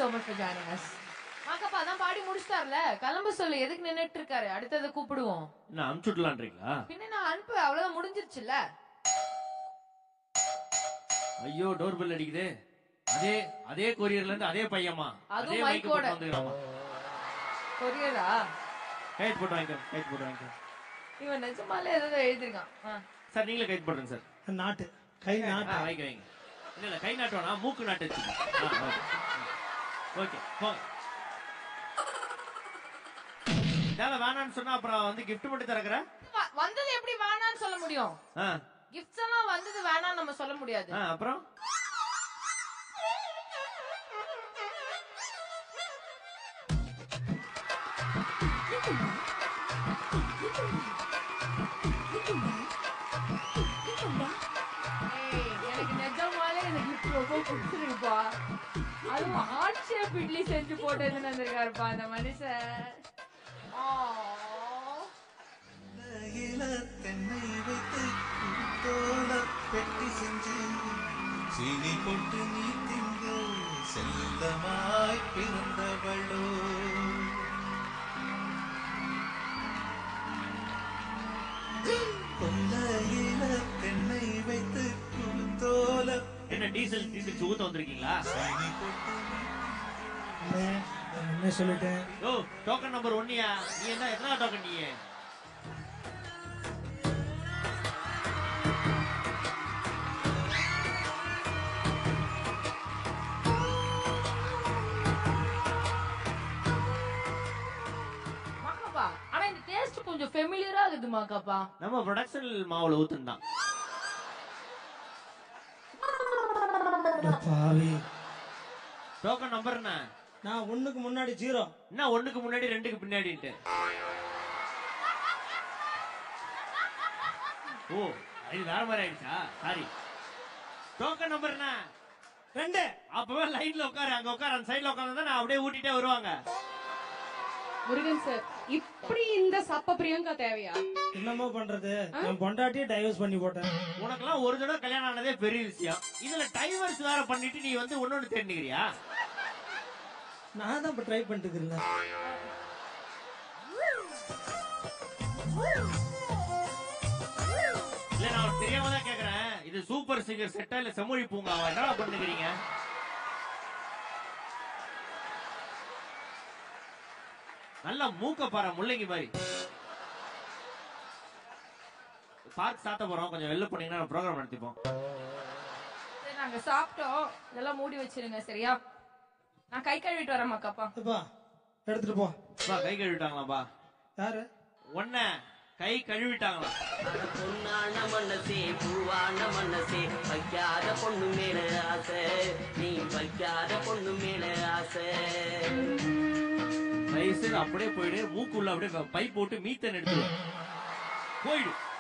so much for joining us. மாக்கப்பா அதான் பாடி முடிச்சிட்டார்ல கிளம்ப சொல்லு எதுக்கு நின்னுட்டு இருக்காரு அடுத்தது கூப்பிடுவோம் என்ன அனுப்பிச்சுடலான்றீங்களா பின்ன நான் அனுப்பு அவ்வளவுதான் முடிஞ்சிருச்சுல்ல ஐயோ டோர் பெல் அடிக்குது அதே அதே கொரியர்ல இருந்து அதே பையமா அதுவும் அதே மைக் மைக்கோட. போட்டு வந்துக்கிறாமா கொரியரா கைட் போட்டு வாங்கிக்கோ கைட் போட்டு வாங்கிக்கோ இவன் நிஜமாலே ஏதோ எழுதிருக்கான் ஆ. சார் நீங்களே கைட் போடுறேங்க சார் நாட்டு கை ஆ, நாட்டு வைங்க வைங்க இல்ல இல்ல கை நாட்டு வேணாம் மூக்கு நாட்டு வச்சுக்கோங்க ஓகே போங்க இதால வேணாம்னு சொன்னா அப்புறம் வந்து gift மட்டும் திறக்கிற வ- வந்தது எப்படி வேணாம்னு சொல்ல முடியும் ஆ கிஃப்ட்ஸ் எல்லாம் வந்தது வேணாம்னு நம்ம சொல்ல முடியாது ஆ அப்புறம் ஏய், எனக்கு நிஜமாலே இந்த கிஃப்ட் ரொம்ப பிடிச்சிருக்குப்பா அதுவும் ஹார்ட் ஷேப் இட்லி செஞ்சு போட்டு எதுன்னு வந்திருக்காருப்பா அந்த மனுஷன் ஆ. இல தென்னை வைத்து தோல பெட்டி செஞ்சு சீனி போட்டு நீ திங்கு செல்லமாய் பிறந்தவளோ கொல்லையில தென்னை வைத்து தோல என்ன டீசல் டீசல் ஊத்த வந்திருக்கீங்களா சீனி போட்டு அண்ணே, நான் என்ன சொல்லிட்டேன் ஓ டோக்கன் நம்பர் ஒன்னியா நீ என்ன எத்தனை டோக்கன் நீ மாக்காப்பா ஆனா இந்த டேஸ்ட் கொஞ்சம் ஃபெமிலியரா இருக்குது மாக்காப்பா நம்ம ப்ரொடக்ஷன் மாவுல ஊத்துந்தான் அட பாவி டோக்கன் நம்பர் என்ன நான் ஒண்ணுக்கு முன்னாடி ஜீரோ என்ன ஒண்ணுக்கு முன்னாடி ரெண்டுக்கு பின்னாடின்ட்டு ஓ இது வேற மாதிரி ஆயிடுச்சா சாரி டோக்கன் நம்பர் என்ன ரெண்டு அப்பவே லைன்ல உட்காரு அங்க உட்காரு அந்த சைடுல உட்காந்து நான் அப்படியே ஊட்டிட்டே வருவாங்க முருகன் சார் இப்படி இந்த சப்ப பிரியங்கா தேவையா என்னமோ பண்றது நான் பொண்டாட்டியே டைவர்ஸ் பண்ணி போட்டேன் உனக்கெல்லாம் ஒரு தடவை கல்யாணம் ஆனதே பெரிய விஷயம் இதுல டைவர்ஸ் வேற பண்ணிட்டு நீ வந்து ஒன்னொன்னு தேடிக்கிறியா நான் தான் இப்ப ட்ரை பண்ணிட்டு இருக்கிறேன் இல்ல நான் உனக்கு தெரியாம தான் கேக்குறேன் இது சூப்பர் சிங்கர் செட்டா இல்ல செம்மொழி பூங்காவா என்னடா பண்ணுகிறீங்க நல்லா மூக்க பாரு முள்ளங்கி மாதிரி பார்க் சாத்த போறோம் கொஞ்சம் வெளில போனீங்கன்னா ப்ரோக்ராம் நடத்திப்போம் சரி நாங்க சாப்பிட்டோம் இதெல்லாம் மூடி வச்சிருங்க சரியா நான் கை கழுவிட்டு வரேன் மாக்காப்பா அப்பா எடுத்துட்டு போ பா கை கழுவிட்டாங்களாப்பா யாரு ஒன்ன கை கழுவிட்டாங்களா அட பொன்னான மனசே பூவான மனசே வைக்காத பொண்ணு மேல ஆசை நீ வைக்காத பொண்ணு மேல ஆசை தயவு செய்து அப்படியே போயிடு மூக்குள்ள அப்படியே பைப் போட்டு மீத்தன் எடுத்து போயிடு